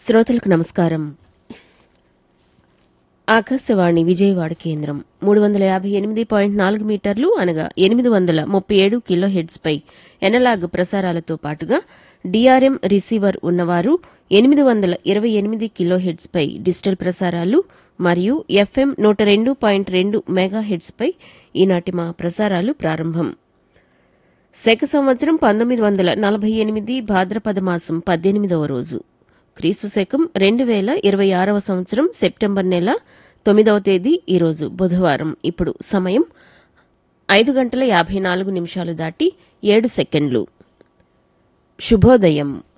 శ్రోతలకు నమస్కారం ఆకాశవాణి విజయవాడ కేంద్రం మూడు వందల యాభై ఎనిమిది పాయింట్ నాలుగు మీటర్లు అనగా ఎనిమిది వందల ముప్పై ఏడు కిలో హెడ్స్ పై ఎనలాగ్ ప్రసారాలతో పాటుగా డిఆర్ఎం రిసీవర్ ఉన్నవారు ఎనిమిది వందల ఇరవై ఎనిమిది కిలో హెడ్స్ పై డిజిటల్ ప్రసారాలు మరియు ఎఫ్ఎం నూట రెండు పాయింట్ రెండు మెగా హెడ్స్ పై ఈనాటి మా ప్రసారాలు ప్రారంభం శక సంవత్సరం పంతొమ్మిది వందల నలభై ఎనిమిది భాద్రపద మాసం పద్దెనిమిదవ రోజు క్రీస్తు శకం రెండు వేల ఇరవై ఆరవ సంవత్సరం సెప్టెంబర్ నెల తొమ్మిదవ తేదీ ఈరోజు బుధవారం ఇప్పుడు సమయం ఐదు గంటల యాభై నాలుగు నిమిషాలు దాటి ఏడు సెకండ్లు శుభోదయం